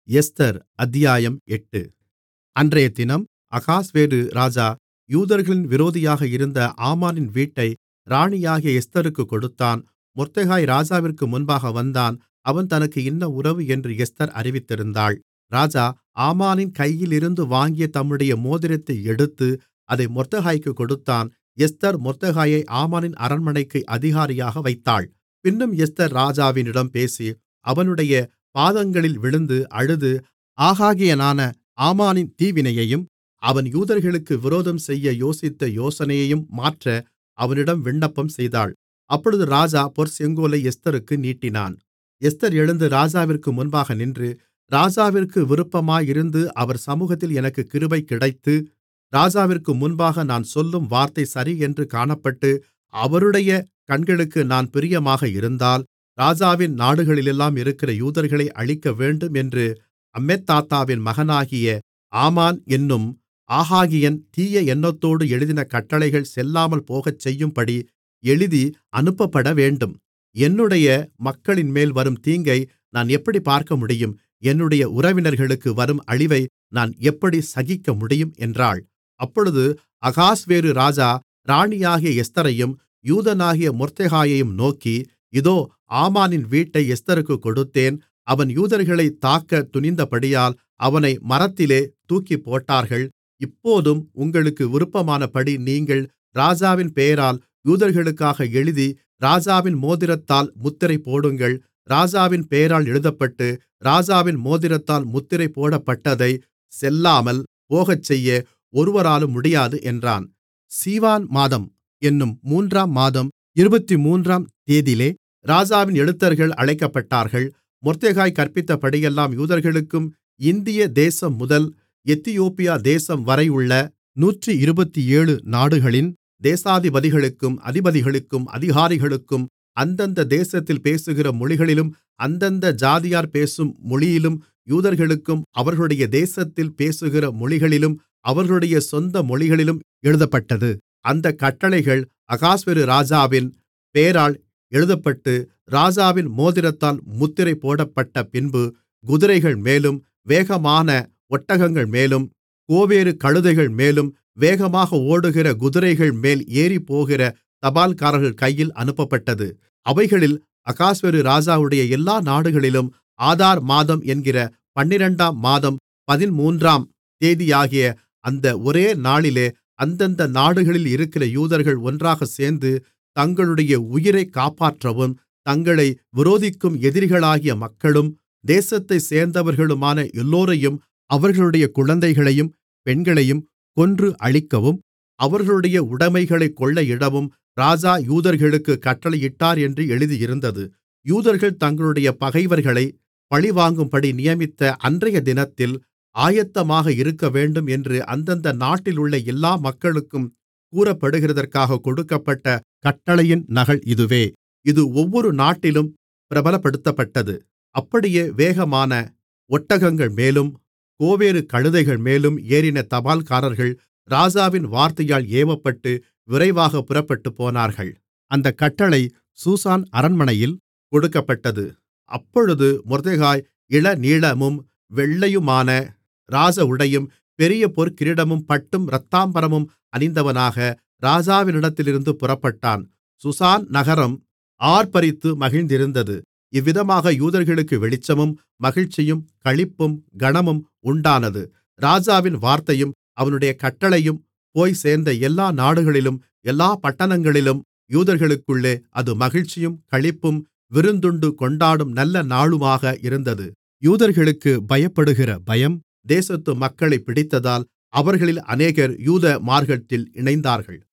Esther அத்தியாயம் எட்டு அன்றையதினம் அகாஸ்வேரு ராஜா யூதர்களின் விரோதியாக இருந்த ஆமானின் வீட்டை ராணியாகிய எஸ்தருக்குக் கொடுத்தான் மொர்தெகாய் ராஜாவிற்கு முன்பாக வந்தான் அவன் தனக்கு இன்ன உறவு என்று எஸ்தர் அறிவித்திருந்தாள் ராஜா ஆமானின் கையிலிருந்து வாங்கிய தம்முடைய மோதிரத்தை எடுத்து அதை மொர்தெகாய்க்குக் கொடுத்தான் எஸ்தர் மொர்தெகாயை ஆமானின் அரண்மனைக்கு அதிகாரியாக வைத்தாள் பின்னும் எஸ்தர் ராஜாவினிடம் பேசி அவனுடைய பாதங்களில் விழுந்து அழுது ஆகாகியனான ஆமானின் தீவினையையும் அவன் யூதர்களுக்கு விரோதம்செய்ய யோசித்த யோசனையையும் மாற்ற அவனிடம் விண்ணப்பம் செய்தாள் அப்பொழுது ராஜா பொற்செங்கோலை எஸ்தருக்கு நீட்டினான் எஸ்தர் எழுந்து ராஜாவிற்கு முன்பாக நின்று ராஜாவிற்கு விருப்பமாயிருந்து அவர் சமுகத்தில் எனக்குக் கிருபை கிடைத்து ராஜாவிற்கு முன்பாக நான் சொல்லும் வார்த்தை சரியென்று காணப்பட்டு அவருடைய கண்களுக்கு நான் பிரியமாக இருந்தால் ராஜாவின் நாடுகளிலெல்லாம் இருக்கிற யூதர்களை அழிக்கவேண்டும் என்று அம்மெதாத்தாவின் மகனாகிய ஆமான் என்னும் ஆகாகியன் தீய எண்ணத்தோடு எழுதின கட்டளைகள் செல்லாமல் போகச்செய்யும்படி எழுதி அனுப்பப்படவேண்டும் என்னுடைய மக்களின்மேல் வரும் தீங்கை நான் எப்படிப் பார்க்கமுடியும் என்னுடைய உறவினர்களுக்கு வரும் அழிவை நான் எப்படி சகிக்கமுடியும் என்றாள் அப்பொழுது அகாஸ்வேரு ராஜா ராணியாகிய எஸ்தரையும் யூதனாகிய மொர்தெகாயையும் நோக்கி இதோ ஆமானின் வீட்டை எஸ்தருக்குக் கொடுத்தேன் அவன் யூதர்களைத் தாக்கத் துணிந்தபடியால் அவனை மரத்திலே தூக்கிப்போட்டார்கள் இப்போதும் உங்களுக்கு விருப்பமானபடி நீங்கள் ராஜாவின் பெயரால் யூதர்களுக்காக எழுதி ராஜாவின் மோதிரத்தால் முத்திரை போடுங்கள் ராஜாவின் பெயரால் எழுதப்பட்டு ராஜாவின் மோதிரத்தால் முத்திரை போடப்பட்டதை செல்லாமல் போகச்செய்ய ஒருவராலும் முடியாது என்றான் சீவான் மாதம் என்னும் மூன்றாம் மாதம் இருபத்துமூன்றாம் தேதிலே ராஜாவின் எழுத்தர்கள் அழைக்கப்பட்டார்கள் மொர்தெகாய் கற்பித்தபடியெல்லாம் யூதர்களுக்கும் இந்திய தேசம் முதல் எத்தியோப்பியா தேசம் வரையுள்ள நூற்று இருபத்தேழு நாடுகளின் தேசாதிபதிகளுக்கும் அதிபதிகளுக்கும் அதிகாரிகளுக்கும் அந்தந்த தேசத்தில் பேசுகிற மொழிகளிலும் அந்தந்த ஜாதியார் பேசும் மொழியிலும் யூதர்களுக்கும் அவர்களுடைய தேசத்தில் பேசுகிற மொழிகளிலும் அவர்களுடைய சொந்த மொழிகளிலும் எழுதப்பட்டது அந்தக் கட்டளைகள் அகாஸ்வேரு ராஜாவின் பெயரால் எழுதப்பட்டு ராஜாவின் மோதிரத்தால் முத்திரை போடப்பட்ட பின்பு குதிரைகள் மேலும் வேகமான ஒட்டகங்கள் மேலும் கோவேறு கழுதைகள் மேலும் வேகமாக ஓடுகிற குதிரைகள் மேல் ஏறிப்போகிற தபால்காரர்கள் கையில் அனுப்பப்பட்டது அவைகளில் அகாஸ்வேரு ராஜாவுடைய எல்லா நாடுகளிலும் ஆதார் மாதம் என்கிற பன்னிரண்டாம் மாதம் பதிமூன்றாம் தேதியாகிய அந்த ஒரே நாளிலே அந்தந்த நாடுகளில் இருக்கிற யூதர்கள் ஒன்றாகச் சேர்ந்து தங்களுடைய உயிரைக் காப்பாற்றவும் தங்களை விரோதிக்கும் எதிரிகளாகிய மக்களும் தேசத்தைச் சேர்ந்தவர்களுமான எல்லோரையும் அவர்களுடைய குழந்தைகளையும் பெண்களையும் கொன்று அழிக்கவும் அவர்களுடைய உடைமைகளைக் கொள்ளையிடவும் ராஜா யூதர்களுக்குக் கட்டளையிட்டார் என்று எழுதியிருந்தது யூதர்கள் தங்களுடைய பகைவர்களை பழிவாங்கும்படி நியமித்த அன்றைய தினத்தில் ஆயத்தமாக இருக்கவேண்டும் என்று அந்தந்த நாட்டிலுள்ள எல்லா மக்களுக்கும் கூறப்படுகிறதற்காக கொடுக்கப்பட்ட கட்டளையின் நகல் இதுவே இது ஒவ்வொரு நாட்டிலும் பிரபலப்படுத்தப்பட்டது அப்படியே வேகமான ஒட்டகங்கள் மேலும் கோவேறு கழுதைகள் மேலும் ஏறின தபால்காரர்கள் ராஜாவின் வார்த்தையால் ஏவப்பட்டு விரைவாக புறப்பட்டுப்போனார்கள் அந்தக் கட்டளை சூசான் அரண்மனையில் கொடுக்கப்பட்டது அப்பொழுது மொர்தெகாய் இளநீளமும் வெள்ளையுமான ராஜஉடையும் பெரிய பொற்கிரீடமும் பட்டும் இரத்தாம்பரமும் அணிந்தவனாக ராஜாவினிடத்திலிருந்து புறப்பட்டான் சுசான் நகரம் ஆர்ப்பரித்து மகிழ்ந்திருந்தது இவ்விதமாக யூதர்களுக்கு வெளிச்சமும் மகிழ்ச்சியும் களிப்பும் கனமும் உண்டானது ராஜாவின் வார்த்தையும் அவனுடைய கட்டளையும் போய் சேர்ந்த எல்லா நாடுகளிலும் எல்லா பட்டணங்களிலும் யூதர்களுக்குள்ளே அது மகிழ்ச்சியும் களிப்பும் விருந்துண்டு கொண்டாடும் நல்ல நாளுமாக இருந்தது யூதர்களுக்கு பயப்படுகிற பயம் தேசத்து மக்களைப் பிடித்ததால் அவர்களில் அநேகர் யூத மார்க்கத்தில் இணைந்தார்கள்